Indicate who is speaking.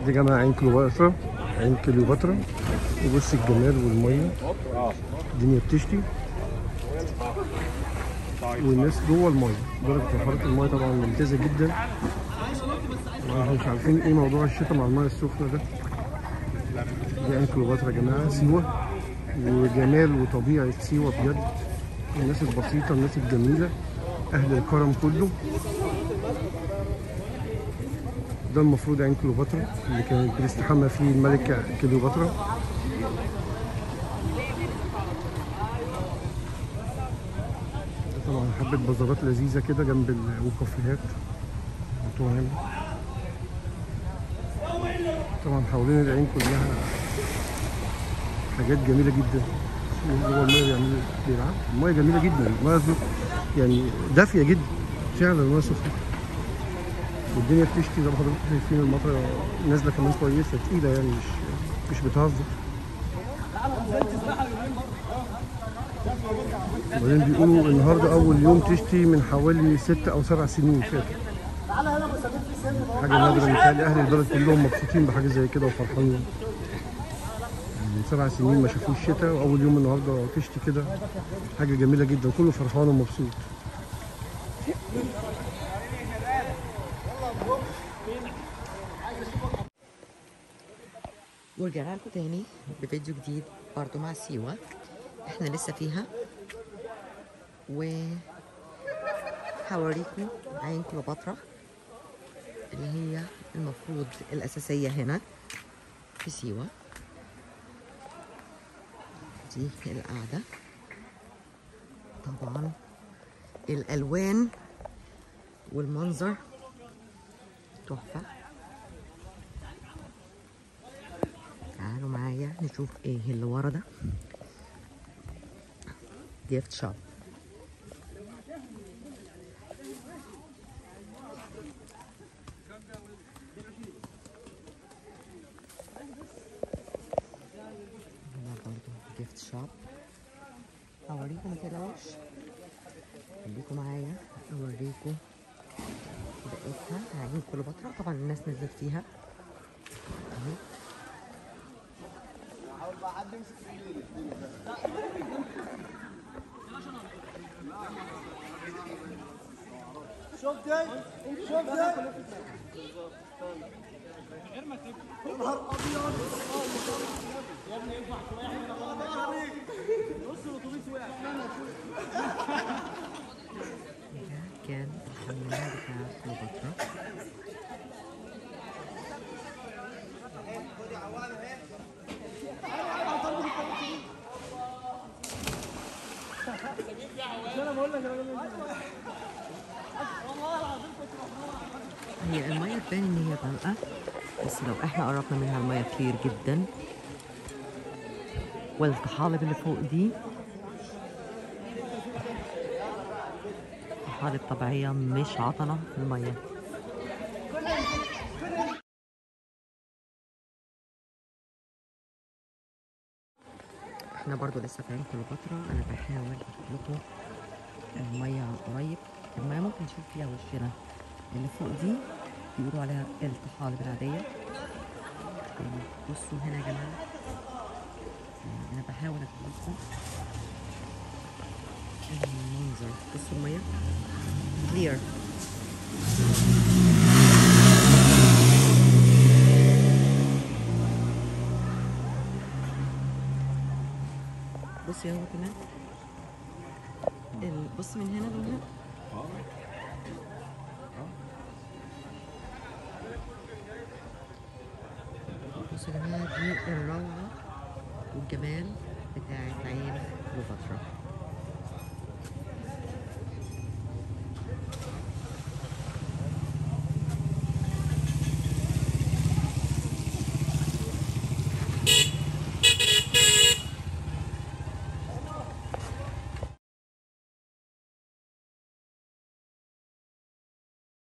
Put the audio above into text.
Speaker 1: دي جامعة عين كليوباترا عين كليوباترا وبص الجمال والمية الدنيا بتشتي والناس جوه المية درجة حرارة المية طبعا ممتازة جدا احنا مش عارفين ايه موضوع الشتاء مع المية السخنة ده دي عين كليوباترا يا جماعة سيوة وجمال وطبيعة سيوة بجد الناس البسيطة الناس الجميلة أهل الكرم كله ده المفروض عين كليوباترا اللي كانت بتستحمى فيه الملكة كليوباترا ده طبعا حبة بازارات لذيذة كده جنب ال- وكافيهات مطاعم طبعا حوالين العين كلها حاجات جميلة جدا جوه المية بيعملوا بيلعبوا المية جميلة جدا المية زو- يعني دافية جدا فعلا المية سخنة والدنيا بتشتي زي ما حضراتكم شايفين المطره نازله كمان كويسه تقيله يعني مش مش بتهزر وبعدين بيقولوا النهارده اول يوم تشتي من حوالي ست او سبع سنين فاتوا حاجه نادره متهيألي اهل البلد كلهم مبسوطين بحاجه زي كده وفرحانين من سبع سنين ما شافوش الشتاء واول يوم النهارده تشتي كده حاجه جميله جدا كله فرحان ومبسوط
Speaker 2: ورجعنا لكم تاني بفيديو جديد برضو مع سيوة احنا لسه فيها و هوريكم عين كليوباترا اللي هي المفروض الأساسية هنا في سيوة دي القعدة طبعا الألوان والمنظر تحفة تعالوا معايا نشوف ايه اللي ورا ده جيفت شوب هنا برضو جيفت شوب اوريكم ما تقلقوش خليكم معايا اوريكم بقيتها عين كليوباترا طبعا الناس نزلت فيها اهي
Speaker 3: شوف ده شوف ده
Speaker 2: ده كان الحمام بتاع كليوباترا هي المية تبان ان هي غامقة بس لو احنا قربنا منها المية كتير جدا والطحالب اللي فوق دي طحالب طبيعية مش عطنة في المية احنا برضو لسه في عين كليوباترا انا بحاول اجيب لكم المية عن قريب المية ممكن نشوف فيها وشنا اللي فوق دي بيقولوا عليها الطحالب العادية بصوا هنا يا جماعة انا بحاول اجيب لكم المنظر بصوا المية كلير بصي اهو كمان ال- بص من هنا لهنا بصوا يا جماعة دي الروعة والجمال بتاعت عين كليوباترا